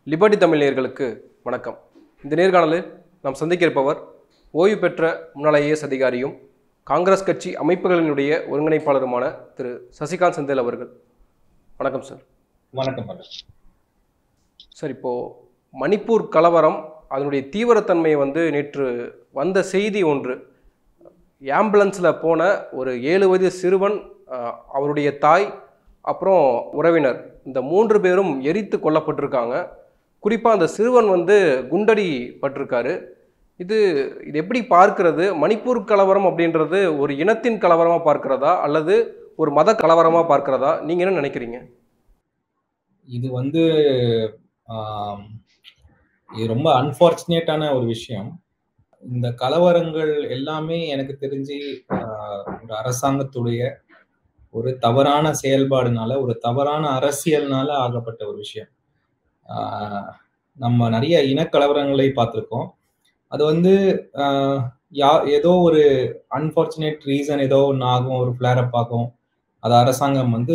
Liberty Tamil நேயர்களுக்கு வணக்கம் இந்த நேர்காணலில் நாம் சந்திக்க இருப்பவர் ஓய்வு பெற்ற முன்னாள் ஐஏஎஸ் அதிகாரியும் காங்கிரஸ் கட்சி அமைப்புகளினுடைய ஒருங்கிணைப்பாளருமான திரு சசிகாந்த் செந்தில் அவர்கள் வணக்கம் சார் வணக்கம் வணக்கம் சார் இப்போ மணிப்பூர் கலவரம் அதனுடைய தீவிரத்தன்மையை வந்து நேற்று வந்த செய்தி ஒன்று ஆம்புலன்ஸில் போன ஒரு ஏழு வயது சிறுவன் அஹ், அவருடைய தாய் அப்புறம் உறவினர் இந்த மூன்று பேரும் எரித்து கொல்லப்பட்டிருக்காங்க குறிப்பாக அந்த சிறுவன் வந்து குண்டடி பட்டிருக்காரு இது இது எப்படி பார்க்கிறது மணிப்பூர் கலவரம் அப்படின்றது ஒரு இனத்தின் கலவரமாக பார்க்கிறதா அல்லது ஒரு மத கலவரமாக பார்க்கிறதா நீங்கள் என்ன நினைக்கிறீங்க இது வந்து ஆம், இது ரொம்ப அன்பார்ச்சுனேட்டான ஒரு விஷயம் இந்த கலவரங்கள் எல்லாமே எனக்கு தெரிஞ்சு ஆஹ், ஒரு அரசாங்கத்துடைய ஒரு தவறான செயல்பாடுனால ஒரு தவறான அரசியல்னால ஆகப்பட்ட ஒரு விஷயம் ஆஹ், நம்ம நிறைய இனக்கலவரங்களை பார்த்துருக்கோம் அது வந்து ஆஹ், யா ஏதோ ஒரு அன்பார்ச்சுனேட் ரீசன் ஏதோ ஒன்று ஆகும் ஒரு ஃபிளேரப் ஆகும் அது அரசாங்கம் வந்து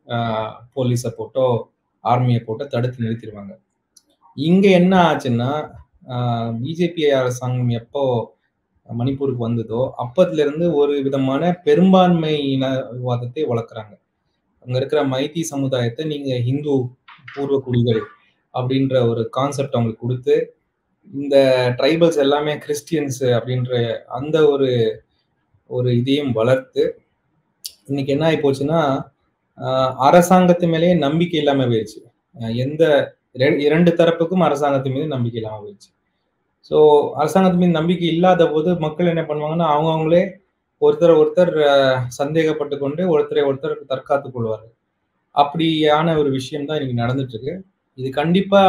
போலீஸை போட்டோ ஆர்மியை போட்டு தடுத்து நிறுத்திடுவாங்க இங்க என்ன ஆச்சுன்னா பிஜேபி அரசாங்கம் எப்போ மணிப்பூருக்கு வந்ததோ அப்பத்துல இருந்து ஒரு விதமான பெரும்பான்மை இனவாதத்தை வளர்க்குறாங்க அங்க இருக்கிற மைத்தி சமுதாயத்தை நீங்க ஹிந்து பூர்வ குடிகள் அப்படின்ற ஒரு கான்செப்ட் அவங்களுக்கு கொடுத்து இந்த ட்ரைபல்ஸ் எல்லாமே கிறிஸ்டியன்ஸ் அப்படின்ற அந்த ஒரு ஒரு இதையும் வளர்த்து இன்னைக்கு என்ன ஆகி போச்சுன்னா ஆஹ் அரசாங்கத்து மேலேயே நம்பிக்கை இல்லாம போயிடுச்சு ஆஹ் எந்த இர- இரண்டு தரப்புக்கும் அரசாங்கத்து மீது நம்பிக்கை இல்லாம போயிடுச்சு ஸோ அரசாங்கத்து மீது நம்பிக்கை இல்லாத போது மக்கள் என்ன பண்ணுவாங்கன்னா அவங்கவுங்களே ஒருத்தர் ஒருத்தர் ஆஹ் சந்தேகப்பட்டு கொண்டு ஒருத்தரை ஒருத்தர் தற்காத்து கொள்வார்கள் அப்படியான ஒரு விஷயம் தான் இன்னைக்கு நடந்துட்டு இருக்கு இது கண்டிப்பா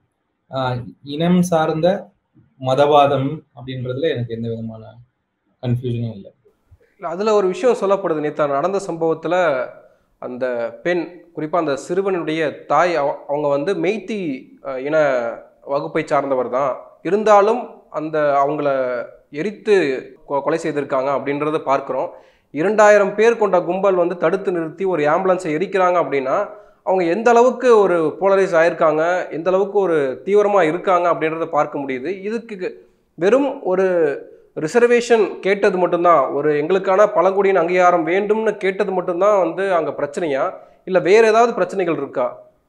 ஆஹ் இனம் சார்ந்த மதவாதம் அப்படின்றதுல எனக்கு எந்த விதமான கன்ஃபியூஷனும் இல்லை இல்லை அதில் ஒரு விஷயம் சொல்லப்படுது நேற்று நடந்த சம்பவத்தில் அந்த பெண் குறிப்பாக அந்த சிறுவனுடைய தாய் அவ- அவங்க வந்து மெய்த்தி அஹ், இன வகுப்பை சார்ந்தவர் தான் இருந்தாலும் அந்த அவங்கள எரித்து கொ- கொலை செய்திருக்காங்க அப்படின்றத பார்க்குறோம் இரண்டாயிரம் பேர் கொண்ட கும்பல் வந்து தடுத்து நிறுத்தி ஒரு ஆம்புலன்ஸை எரிக்கிறாங்க அப்படின்னா அவங்க எந்த அளவுக்கு ஒரு போலரைஸ் ஆயிருக்காங்க எந்த அளவுக்கு ஒரு தீவிரமாக இருக்காங்க அப்படின்றத பார்க்க முடியுது இதுக்கு வெறும் ஒரு ரிசர்வேஷன் கேட்டது மட்டும்தான் ஒரு எங்களுக்கான பழங்குடியின் அங்கீகாரம் வேண்டும்னு கேட்டது மட்டும்தான் வந்து அங்கே பிரச்சனையா இல்லை வேற ஏதாவது பிரச்சனைகள் இருக்கா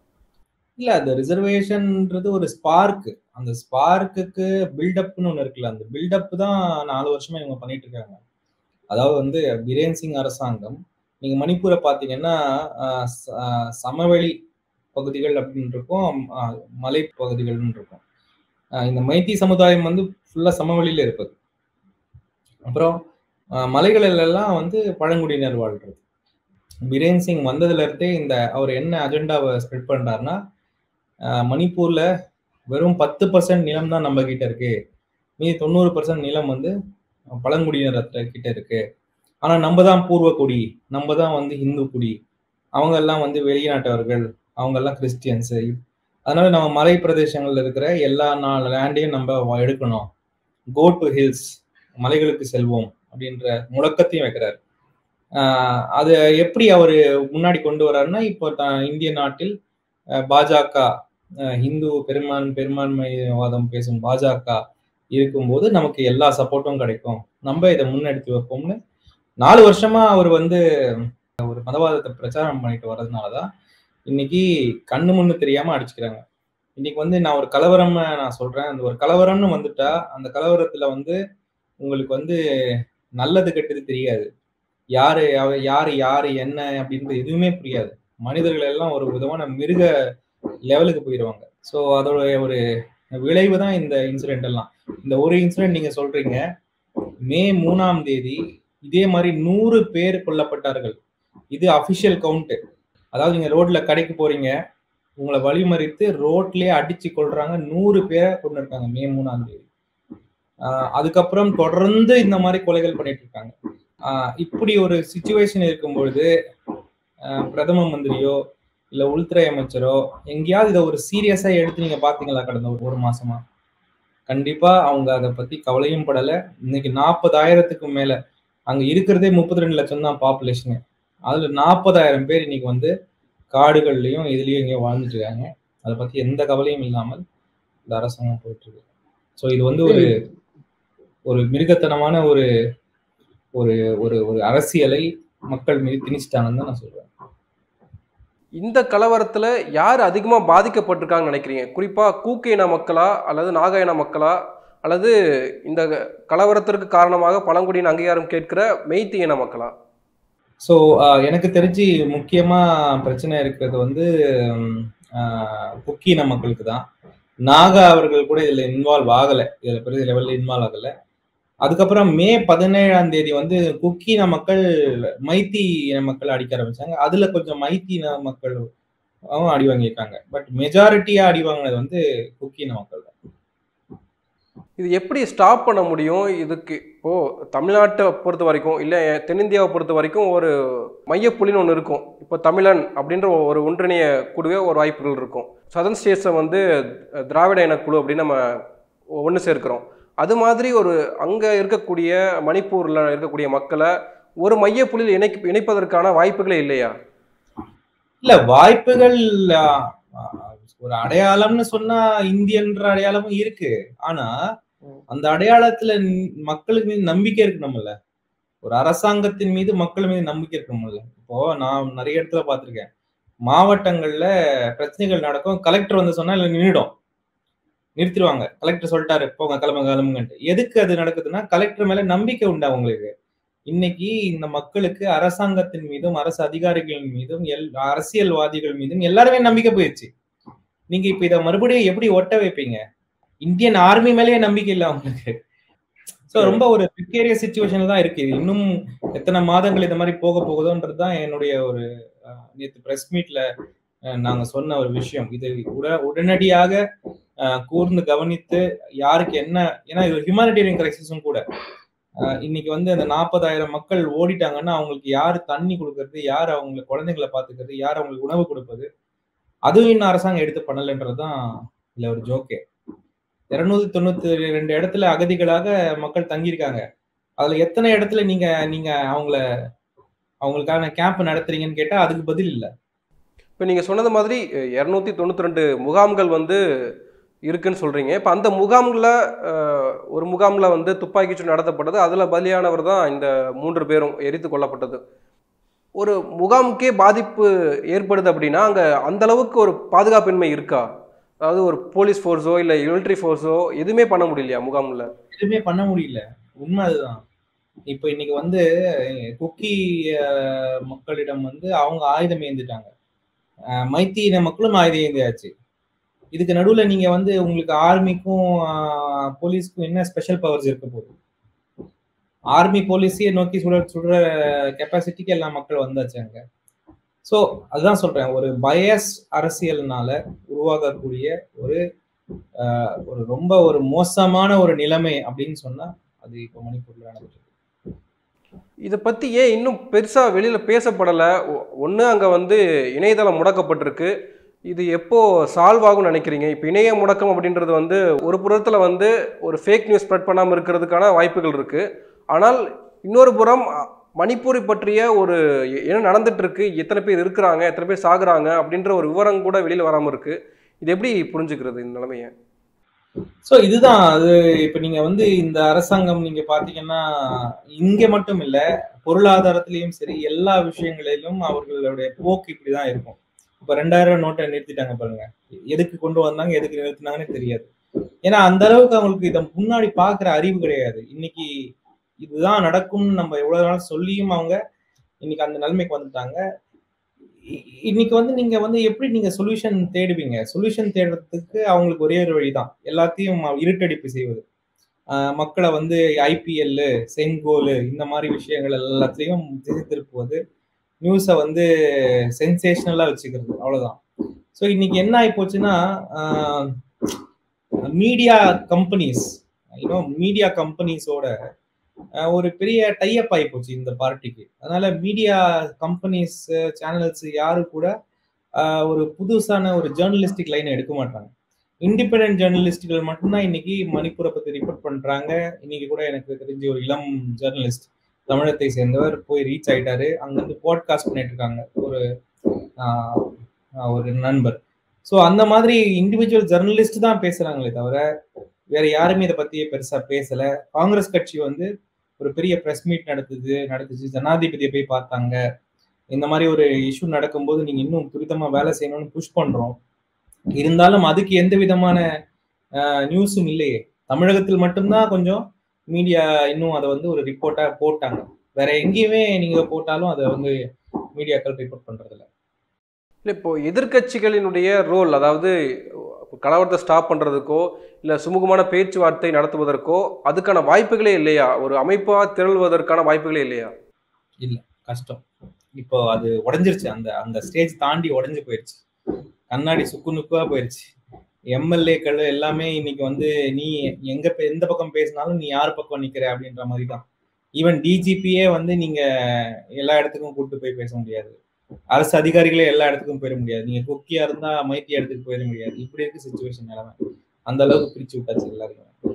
இல்ல அந்த ரிசர்வேஷன்ன்றது ஒரு ஸ்பார்க் அந்த ஸ்பார்க்குக்கு பில்டப்னு ஒன்று இருக்குல்ல அந்த பில்டப் தான் நாலு வருஷமா இவங்க பண்ணிட்டு இருக்காங்க அதாவது வந்து பிரேன் சிங் அரசாங்கம் நீங்க மணிப்பூரை பார்த்தீங்கன்னா ஆஹ் ச- ஆஹ் சமவெளி பகுதிகள் அப்படின்னு இருக்கும் ஆஹ் மலை பகுதிகள்னு இருக்கும் ஆஹ் இந்த மைத்தி சமுதாயம் வந்து ஃபுல்லா சமவெளியில இருப்பது அப்புறம் ஆஹ் மலைகளில் எல்லாம் வந்து பழங்குடியினர் வாழ்றது பிரேன் சிங் வந்ததுல இருந்தே இந்த அவர் என்ன அஜெண்டாவை ஸ்ப்ரெட் பண்றாருன்னா ஆஹ் மணிப்பூர்ல வெறும் பத்து பர்சன்ட் நிலம் தான் நம்ம கிட்ட இருக்கு மீதி தொண்ணூறு பர்சன்ட் நிலம் வந்து பழங்குடியினர் கிட்ட இருக்கு ஆனா நம்ம தான் பூர்வ குடி நம்ம தான் வந்து இந்து குடி அவங்க எல்லாம் வந்து வெளிநாட்டவர்கள் அவங்க எல்லாம் கிறிஸ்டியன்ஸ் அதனால நம்ம மலை பிரதேசங்கள்ல இருக்கிற எல்லா நாள் லேண்டையும் நம்ம வ- எடுக்கணும் கோ டு ஹில்ஸ் மலைகளுக்கு செல்வோம் அப்படின்ற முழக்கத்தையும் வைக்கிறார் ஆஹ் அது எப்படி அவர் முன்னாடி கொண்டு வர்றாருன்னா இப்போ த- இந்திய நாட்டில் அஹ், பாஜக அஹ், இந்து பெரும்பான் பெரும்பான்மைவாதம் பேசும் பாஜக இருக்கும்போது நமக்கு எல்லா சப்போர்ட்டும் கிடைக்கும் நம்ம இதை முன்னெடுத்து வைப்போம்னு நாலு வருஷமா அவர் வந்து ஒரு மதவாதத்தை பிரச்சாரம் பண்ணிட்டு வர்றதுனாலதான் இன்னைக்கு கண்ணு முன்னு தெரியாம அடிச்சுக்கிறாங்க இன்னைக்கு வந்து நான் ஒரு கலவரம்னு நான் சொல்றேன் அந்த ஒரு கலவரம்னு வந்துட்டா அந்த கலவரத்துல வந்து உங்களுக்கு வந்து நல்லது கெட்டது தெரியாது யாரு அவ- யாரு யாரு என்ன அப்படின்றது எதுவுமே புரியாது மனிதர்கள் எல்லாம் ஒரு விதமான மிருக லெவலுக்கு போயிடுவாங்க ஸோ அதோட ஒரு விளைவு தான் இந்த இன்சிடென்ட் எல்லாம் இந்த ஒரு இன்சிடென்ட் நீங்க சொல்றீங்க மே மூணாம் தேதி இதே மாதிரி நூறு பேர் கொல்லப்பட்டார்கள் இது அபிஷியல் கவுண்ட் அதாவது நீங்க ரோட்ல கடைக்கு போறீங்க உங்களை வழிமறித்து ரோட்லயே அடிச்சு கொள்றாங்க நூறு பேரை கொண்டு இருக்காங்க மே மூணாம் தேதி ஆஹ் அதுக்கப்புறம் தொடர்ந்து இந்த மாதிரி கொலைகள் பண்ணிட்டு இருக்காங்க ஆஹ் இப்படி ஒரு சுச்சுவேஷன் இருக்கும் பொழுது ஆஹ் பிரதம மந்திரியோ இல்ல உள்துறை அமைச்சரோ எங்கேயாவது இதை ஒரு சீரியஸா எடுத்து நீங்க பாத்தீங்களா கடந்த ஒரு ஒரு மாசமா கண்டிப்பா அவங்க அதை பத்தி கவலையும் படல இன்னைக்கு நாற்பதாயிரத்துக்கும் மேல அங்க இருக்கிறதே முப்பத்தி ரெண்டு லட்சம் தான் பாப்புலேஷனு அதுல நாற்பதாயிரம் பேர் இன்னைக்கு வந்து காடுகள்லயும் இதுலயும் எங்கேயும் வாழ்ந்துட்டு இருக்காங்க அதை பத்தி எந்த கவலையும் இல்லாமல் இந்த அரசாங்கம் போயிட்டு இருக்கு ஸோ இது வந்து ஒரு ஒரு மிருகத்தனமான ஒரு ஒரு ஒரு ஒரு அரசியலை மக்கள் மீது திணிச்சிட்டாங்கன்னு தான் நான் சொல்றேன் இந்த கலவரத்துல யார் அதிகமா பாதிக்கப்பட்டிருக்காங்கன்னு நினைக்கிறீங்க குறிப்பா கூக்கு இன மக்களா அல்லது நாக இன மக்களா அல்லது இந்த கலவரத்திற்கு காரணமாக பழங்குடியின அங்கீகாரம் கேட்கிற மெய்த்தி இன மக்களா ஸோ எனக்கு தெரிஞ்சு முக்கியமா பிரச்சனை இருக்கிறது வந்து ம், ஆஹ், குக்கீன மக்களுக்கு தான் நாகா அவர்கள் கூட இதுல இன்வால்வ் ஆகல இதுல பெரிய லெவல்ல இன்வால்வ் ஆகல அதுக்கப்புறம் மே பதினேழாம் தேதி வந்து குக்கீன மக்கள் மைத்தி இன மக்கள் அடிக்க ஆரம்பிச்சாங்க அதுல கொஞ்சம் மைத்தி இன மக்கள் அவங்க அடி வாங்கியிருக்காங்க பட் மெஜாரிட்டியா அடி வாங்கினது வந்து குக்கீன மக்கள் தான் இது எப்படி ஸ்டாப் பண்ண முடியும் இதுக்கு இப்போ தமிழ்நாட்டை பொறுத்த வரைக்கும் இல்லை தென்னிந்தியாவை பொறுத்த வரைக்கும் ஒரு மையப்புள்ளின்னு ஒன்று இருக்கும் இப்போ தமிழன் அப்படின்ற ஒரு ஒன்றிணைய குழுவே ஒரு வாய்ப்புகள் இருக்கும் சதன் ஸ்டேட்ஸை வந்து திராவிட இனக்குழு அப்படின்னு நம்ம ஒன்று சேர்க்கிறோம் அது மாதிரி ஒரு அங்கே இருக்கக்கூடிய மணிப்பூரில் இருக்கக்கூடிய மக்களை ஒரு மையப்புள்ளியில் இணைக்க இணைப்பதற்கான வாய்ப்புகளே இல்லையா இல்ல வாய்ப்புகள் ஆஹ், ஆஹ், ஒரு அடையாளம்னு சொன்னா இந்தியன்ற அடையாளமும் இருக்கு ஆனா அந்த அடையாளத்துல ந- மக்களுக்கு மீது நம்பிக்கை இருக்கணும்ல ஒரு அரசாங்கத்தின் மீது மக்கள் மீது நம்பிக்கை இருக்கணும்ல இப்போ நான் நிறைய இடத்துல பார்த்திருக்கேன் மாவட்டங்கள்ல பிரச்சனைகள் நடக்கும் கலெக்டர் வந்து சொன்னா இல்ல நின்றுடும் நிறுத்திடுவாங்க கலெக்டர் சொல்லிட்டாரு போங்க கிளம்புங்க கிளம்புங்கன்ட்டு எதுக்கு அது நடக்குதுன்னா கலெக்டர் மேல நம்பிக்கை உண்டு அவங்களுக்கு இன்னைக்கு இந்த மக்களுக்கு அரசாங்கத்தின் மீதும் அரசு அதிகாரிகள் மீதும் எல் அரசியல்வாதிகள் மீதும் எல்லாருமே நம்பிக்கை போயிடுச்சு நீங்க இப்ப இதை மறுபடியும் எப்படி ஒட்ட வைப்பீங்க இந்தியன் ஆர்மி மேலேயே நம்பிக்கை இல்லை அவங்களுக்கு சோ ரொம்ப ஒரு பிரிகேரியஸ் சுச்சுவேஷன்ல தான் இருக்கு இது இன்னும் எத்தனை மாதங்கள் இந்த மாதிரி போக போகுதோன்றது தான் என்னுடைய ஒரு அஹ், நேத்து பிரஸ் மீட்ல நாங்க சொன்ன ஒரு விஷயம் இது உட உடனடியாக அஹ், கூர்ந்து கவனித்து யாருக்கு என்ன ஏன்னா இது ஹியூமானிட்டேரியன் கிரைசிஸும் கூட அஹ், இன்னைக்கு வந்து அந்த நாற்பதாயிரம் மக்கள் ஓடிட்டாங்கன்னா அவங்களுக்கு யார் தண்ணி கொடுக்கறது யார் அவங்க குழந்தைங்களை பாத்துக்கிறது யார் அவங்களுக்கு உணவு கொடுப்பது அதுவும் இன்னும் அரசாங்கம் எடுத்து பண்ணலன்றதுதான் இதுல ஒரு ஜோக்கே இருநூத்தி தொண்ணூத்தி ரெண்டு இடத்துல அகதிகளாக மக்கள் தங்கியிருக்காங்க அதுல எத்தனை இடத்துல நீங்க நீங்க அவங்கள அவங்களுக்கான கேம்ப் நடத்துறீங்கன்னு கேட்டா அதுக்கு பதில் இல்ல இப்போ நீங்கள் சொன்னது மாதிரி இரநூத்தி தொண்ணூற்றி ரெண்டு முகாம்கள் வந்து இருக்குன்னு சொல்கிறீங்க இப்போ அந்த முகாம்களில் ஒரு முகாமில் வந்து துப்பாக்கிச்சூடு நடத்தப்பட்டது அதில் பலியானவர் தான் இந்த மூன்று பேரும் எரித்து கொல்லப்பட்டது ஒரு முகாமுக்கே பாதிப்பு ஏற்படுது அப்படின்னா அங்கே அந்த அளவுக்கு ஒரு பாதுகாப்பின்மை இருக்கா அதாவது ஒரு போலீஸ் ஃபோர்ஸோ இல்லை மிலிட்ரி ஃபோர்ஸோ எதுவுமே பண்ண முடியலையா முகாமில் எதுவுமே பண்ண முடியல உண்மை அதுதான் இப்ப இன்னைக்கு வந்து அஹ், குக்கி அஹ், மக்களிடம் வந்து அவங்க ஆயுதம் ஏந்திட்டாங்க அஹ், மைத்தி இன மக்களும் ஆயுதம் ஏந்தியாச்சு இதுக்கு நடுவுல நீங்க வந்து உங்களுக்கு ஆர்மிக்கும் போலீஸ்க்கும் என்ன ஸ்பெஷல் பவர்ஸ் இருக்க போகுது ஆர்மி போலீஸையே நோக்கி சுட சுடுற கெப்பாசிட்டிக்கு எல்லா மக்கள் வந்தாச்சு அங்க ஸோ அதுதான் சொல்றேன் ஒரு பயஸ் அரசியல்னால உருவாகக்கூடிய ஒரு ஆஹ், ஒரு ரொம்ப ஒரு மோசமான ஒரு நிலைமை அப்படின்னு சொன்னா அது இப்போ மணிப்பூர்ல நடந்துட்டு இருக்கு. இதை பற்றி ஏன் இன்னும் பெருசாக வெளியில் பேசப்படலை ஒன்று அங்கே வந்து இணையதளம் முடக்கப்பட்டிருக்கு இது எப்போ சால்வ் ஆகும்னு நினைக்கிறீங்க இப்போ இணைய முடக்கம் அப்படின்றது வந்து ஒரு புறத்தில் வந்து ஒரு ஃபேக் நியூஸ் ஸ்ப்ரெட் பண்ணாமல் இருக்கிறதுக்கான வாய்ப்புகள் இருக்குது ஆனால் இன்னொரு புறம் அ, மணிப்பூரை பற்றிய ஒரு எ- என்ன நடந்துட்டு இருக்கு எத்தனை பேர் இருக்கிறாங்க எத்தனை பேர் சாகுறாங்க அப்படின்ற ஒரு விவரம் கூட வெளியில் வராமல் இருக்கு இது எப்படி புரிஞ்சுக்கிறது இந்த நிலைமையை ஸோ இதுதான் அது இப்போ நீங்க வந்து இந்த அரசாங்கம் நீங்க பாத்தீங்கன்னா இங்க மட்டும் இல்ல பொருளாதாரத்திலையும் சரி எல்லா விஷயங்களிலும் அவர்களுடைய போக்கு இப்படிதான் இருக்கும் இப்ப ரெண்டாயிரம் நோட்டை நிறுத்திட்டாங்க பாருங்க எதுக்கு கொண்டு வந்தாங்க எதுக்கு நிறுத்தினாங்கன்னு தெரியாது ஏன்னா அந்த அளவுக்கு அவங்களுக்கு இதை முன்னாடி பாக்குற அறிவு கிடையாது இன்னைக்கு இதுதான் நடக்கும்னு நம்ம எவ்வளவு நாள் சொல்லியும் அவங்க இன்னைக்கு அந்த நிலைமைக்கு வந்துட்டாங்க இ- இன்னைக்கு வந்து நீங்க வந்து எப்படி நீங்க சொல்யூஷன் தேடுவீங்க சொல்யூஷன் தேடுறதுக்கு அவங்களுக்கு ஒரே ஒரு வழிதான் எல்லாத்தையும் இருட்டடிப்பு செய்வது ஆஹ் மக்களை வந்து ஐபிஎல் செங்கோல் இந்த மாதிரி விஷயங்கள் எல்லாத்தையும் திசை திருப்புவது நியூஸை வந்து சென்சேஷனலா வச்சுக்கிறது அவ்வளவுதான் ஸோ இன்னைக்கு என்ன ஆகி போச்சுன்னா மீடியா கம்பெனிஸ் இன்னும் மீடியா கம்பெனிஸோட ஒரு பெரிய டைப் ஆகி போச்சு இந்த பார்ட்டிக்கு அதனால மீடியா கம்பெனிஸ் சேனல்ஸ் யாரு கூட ஆஹ் ஒரு புதுசான ஒரு ஜேர்னலிஸ்டிக் லைனை எடுக்க மாட்டாங்க இண்டிபெண்டன்ட் ஜேர்னலிஸ்டுகள் மட்டும்தான் இன்னைக்கு மணிப்பூரை பத்தி ரிப்போர்ட் பண்றாங்க இன்னைக்கு கூட எனக்கு தெரிஞ்ச ஒரு இளம் ஜேர்னலிஸ்ட் தமிழகத்தை சேர்ந்தவர் போய் ரீச் ஆயிட்டாரு அங்க இருந்து பாட்காஸ்ட் பண்ணிட்டு இருக்காங்க ஒரு ஆஹ் ஆஹ் ஒரு நண்பர் ஸோ அந்த மாதிரி இண்டிவிஜுவல் ஜெர்னலிஸ்ட் தான் பேசுறாங்களே தவிர வேற யாருமே இதை பத்தி பெருசா பேசல காங்கிரஸ் கட்சி வந்து ஒரு பெரிய பிரஸ் மீட் நடத்துது நடத்துச்சு ஜனாதிபதியை போய் பார்த்தாங்க இந்த மாதிரி ஒரு இஷ்யூ நடக்கும்போது நீங்க இன்னும் துரிதமா வேலை செய்யணும்னு புஷ் பண்றோம் இருந்தாலும் அதுக்கு எந்த விதமான நியூஸும் இல்லையே தமிழகத்தில் மட்டும்தான் கொஞ்சம் மீடியா இன்னும் அதை வந்து ஒரு ரிப்போர்ட்டா போட்டாங்க வேற எங்கேயுமே நீங்க போட்டாலும் அதை வந்து மீடியாக்கள் ரிப்போர்ட் பண்றது இல்ல இல்லை இப்போ எதிர்க்கட்சிகளினுடைய ரோல் அதாவது கலவரத்தை ஸ்டாப் பண்ணுறதுக்கோ இல்லை சுமூகமான பேச்சுவார்த்தை நடத்துவதற்கோ அதுக்கான வாய்ப்புகளே இல்லையா ஒரு அமைப்பாக திரள்வதற்கான வாய்ப்புகளே இல்லையா கஷ்டம் இப்போ அது உடஞ்சிருச்சு அந்த அந்த ஸ்டேஜ் தாண்டி உடஞ்சு போயிருச்சு கண்ணாடி சுக்கு நுக்குவா போயிருச்சு எம்எல்ஏக்கள் எல்லாமே இன்னைக்கு வந்து நீ எங்க பே- எந்த பக்கம் பேசினாலும் நீ யார் பக்கம் நிக்கிற அப்படின்ற மாதிரி தான் ஈவன் டிஜிபியே வந்து நீங்க எல்லா இடத்துக்கும் கூட்டு போய் பேச முடியாது அரசு அதிகாரிகளே எல்லா இடத்துக்கும் போயிட முடியாது நீங்க குக்கியா இருந்தா மைத்தி இடத்துக்கு போயிட முடியாது இப்படி இருக்கு சுச்சுவேஷன் நிலைமை அந்த அளவுக்கு பிரிச்சு விட்டாச்சு எல்லாருக்கும்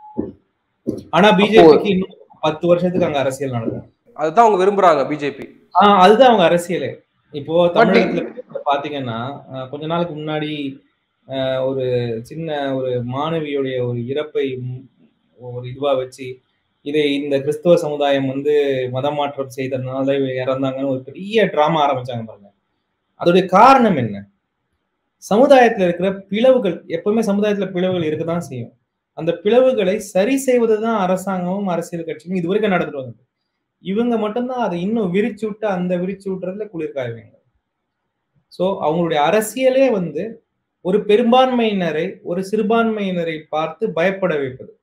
ஆனா பிஜேபிக்கு இன்னும் பத்து வருஷத்துக்கு அங்க அரசியல் நடக்கும் அதுதான் அவங்க விரும்புகிறாங்க பிஜேபி ஆஹ் அதுதான் அவங்க அரசியலே இப்போ தமிழகத்துல பாத்தீங்கன்னா ஆஹ் கொஞ்ச நாளுக்கு முன்னாடி ஆஹ் ஒரு சின்ன ஒரு மாணவியுடைய ஒரு இறப்பை ம், ஒரு இதுவா வச்சு இதை இந்த கிறிஸ்துவ சமுதாயம் வந்து மதமாற்றம் செய்ததுனால இவ இறந்தாங்கன்னு ஒரு பெரிய டிராமா ஆரம்பிச்சாங்க பாருங்க அதோடைய காரணம் என்ன சமுதாயத்துல இருக்கிற பிளவுகள் எப்பவுமே சமுதாயத்துல பிளவுகள் இருக்கதான் செய்யும் அந்த பிளவுகளை சரி செய்வதுதான் அரசாங்கமும் அரசியல் கட்சியும் இது வரைக்கும் நடந்துட்டு வந்தது இவங்க மட்டும்தான் அதை இன்னும் விரிச்சு விட்டு அந்த விரிச்சு விட்டுறதுல குளிர்காய்வீங்க சோ அவங்களுடைய அரசியலே வந்து ஒரு பெரும்பான்மையினரை ஒரு சிறுபான்மையினரை பார்த்து பயப்பட வைப்பது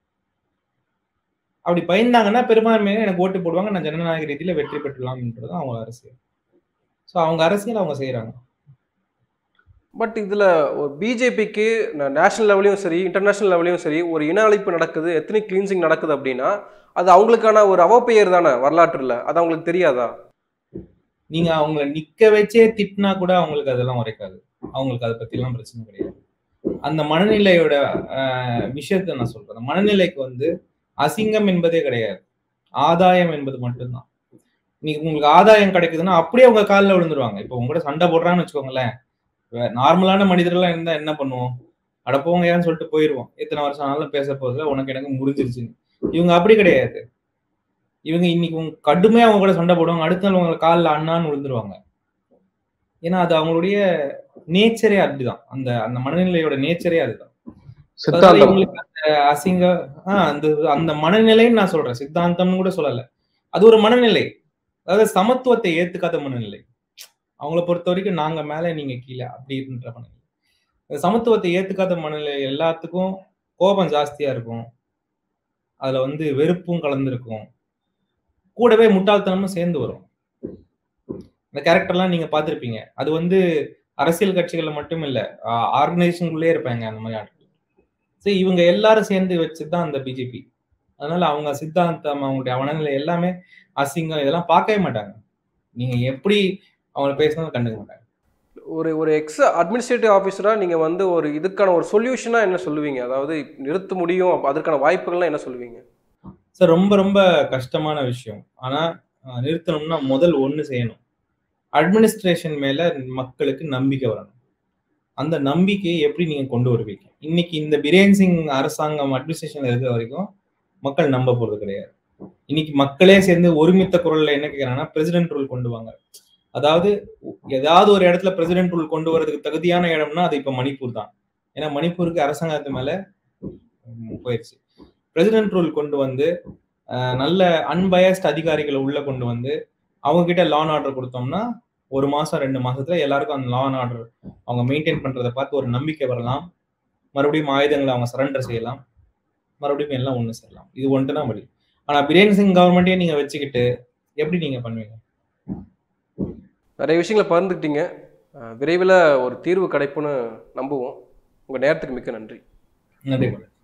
அப்படி பயந்தாங்கன்னா பெரும்பான்மையினர் எனக்கு ஓட்டு போடுவாங்க நான் ஜனநாயக ரீதியில வெற்றி பெற்றலாம்ன்றது அவங்க அரசியல் சோ அவங்க அரசியல் அவங்க செய்யறாங்க பட் இதில் ஒரு பிஜேபிக்கு நேஷனல் லெவலையும் சரி இன்டர்நேஷனல் லெவலையும் சரி ஒரு இன அழிப்பு நடக்குது எத்தனை கிளீன்சிங் நடக்குது அப்படின்னா அது அவங்களுக்கான ஒரு அவப்பெயர் தானே வரலாற்றில் அது அவங்களுக்கு தெரியாதா நீங்க அவங்கள நிக்க வச்சே திட்டினா கூட அவங்களுக்கு அதெல்லாம் உரைக்காது அவங்களுக்கு அதை பத்தி எல்லாம் பிரச்சனை கிடையாது அந்த மனநிலையோட ஆஹ், விஷயத்தை நான் சொல்றேன் அந்த மனநிலைக்கு வந்து அசிங்கம் என்பதே கிடையாது ஆதாயம் என்பது மட்டும்தான் நீங்க உங்களுக்கு ஆதாயம் கிடைக்குதுன்னா அப்படியே உங்க காலில் விழுந்துருவாங்க இப்போ உங்க கூட சண்டை போடுறான்னு வச்சுக்கோங்களேன் நார்மலான மனிதர்கள்லாம் இருந்தா என்ன பண்ணுவோம் அடப்போங்க ஏன்னு சொல்லிட்டு போயிருவோம் எத்தனை வருஷம் ஆனாலும் பேச போதில்ல உனக்கு எனக்கு முடிஞ்சிருச்சுன்னு இவங்க அப்படி கிடையாது இவங்க இன்னைக்கு உங்க கடுமையா அவங்க கூட சண்டை போடுவாங்க அடுத்த நாள் உங்க காலில் அண்ணான்னு விழுந்துருவாங்க ஏன்னா அது அவங்களுடைய நேச்சரே அப்படிதான் அந்த அந்த மனநிலையோட நேச்சரே அதுதான் அதனால சித்தாந்தம் இவங்களுக்கு அந்த அசிங்க ஆஹ் அந்த அந்த மனநிலைன்னு நான் சொல்றேன் சித்தாந்தம்னு கூட சொல்லல அது ஒரு மனநிலை அதாவது சமத்துவத்தை ஏத்துக்காத மனநிலை அவங்கள பொறுத்த வரைக்கும் நாங்க மேல நீங்க கீழே அப்படின்ற மனநிலை இந்த சமத்துவத்தை ஏத்துக்காத மனநிலை எல்லாத்துக்கும் கோபம் ஜாஸ்தியா இருக்கும் அதுல வந்து வெறுப்பும் கலந்துருக்கும் கூடவே முட்டாள்தனமும் சேர்ந்து வரும் இந்த கேரக்டர்லாம் நீங்க பார்த்திருப்பீங்க அது வந்து அரசியல் கட்சிகள்ல மட்டும் இல்ல ஆர்கனைசேஷனுக்குள்ளே இருப்பாங்க அந்த மாதிரி ஆட்கள் சரி இவங்க எல்லாரும் சேர்ந்து வச்சுதான் அந்த பிஜேபி அதனால அவங்க சித்தாந்தம் அவங்களுடைய அவனநிலை எல்லாமே அசிங்கம் இதெல்லாம் பார்க்கவே மாட்டாங்க நீங்க எப்படி அவங்க பேசினாலும் கண்டுக்க மாட்டாங்க ஒரு ஒரு எக்ஸ் அட்மினிஸ்ட்ரேட்டிவ் ஆஃபீஸராக நீங்கள் வந்து ஒரு இதுக்கான ஒரு சொல்யூஷனாக என்ன சொல்லுவீங்க அதாவது நிறுத்த முடியும் அப்ப அதற்கான வாய்ப்புகள்லாம் என்ன சொல்லுவீங்க சார் ரொம்ப ரொம்ப கஷ்டமான விஷயம் ஆனா அஹ், நிறுத்தணும்னா முதல் ஒண்ணு செய்யணும் அட்மினிஸ்ட்ரேஷன் மேல மக்களுக்கு நம்பிக்கை வரணும் அந்த நம்பிக்கையை எப்படி நீங்க கொண்டு வருவீங்க இன்னைக்கு இந்த பிரேன் சிங் அரசாங்கம் அட்மினிஸ்ட்ரேஷன்ல இருக்கிற வரைக்கும் மக்கள் நம்ப போறது கிடையாது இன்னைக்கு மக்களே சேர்ந்து ஒருமித்த குரல்ல என்ன கேக்குறாங்கன்னா பிரசிடென்ட் ரூல் கொண்டு வாங்க அதாவது ஏதாவது ஒரு இடத்துல பிரசிடென்ட் ரூல் கொண்டு வரதுக்கு தகுதியான இடம்னா அது இப்ப மணிப்பூர் தான் ஏன்னா மணிப்பூருக்கு அரசாங்கத்து மேல ம், போயிடுச்சு பிரசிடென்ட் ரூல் கொண்டு வந்து அஹ், நல்ல அன்பயஸ்ட் அதிகாரிகளை உள்ள கொண்டு வந்து அவங்க கிட்ட லான் ஆர்டர் கொடுத்தோம்னா ஒரு மாசம் ரெண்டு மாசத்துல எல்லாருக்கும் அந்த லான் ஆர்டர் அவங்க மெயின்டைன் பண்றதை பார்த்து ஒரு நம்பிக்கை வரலாம் மறுபடியும் ஆயுதங்களை அவங்க சரண்டர் செய்யலாம் மறுபடியும் எல்லாம் ஒண்ணு செய்யலாம் இது ஒன்று தான் வழி ஆனா பிரேன் சிங் கவர்மெண்ட்டே நீங்க வச்சுக்கிட்டு எப்படி நீங்க பண்ணுவீங்க நிறைய விஷயங்களை பகிர்ந்துக்கிட்டீங்க விரைவில் ஒரு தீர்வு கிடைக்கும்னு நம்புவோம் உங்கள் நேரத்துக்கு மிக்க நன்றி நன்றி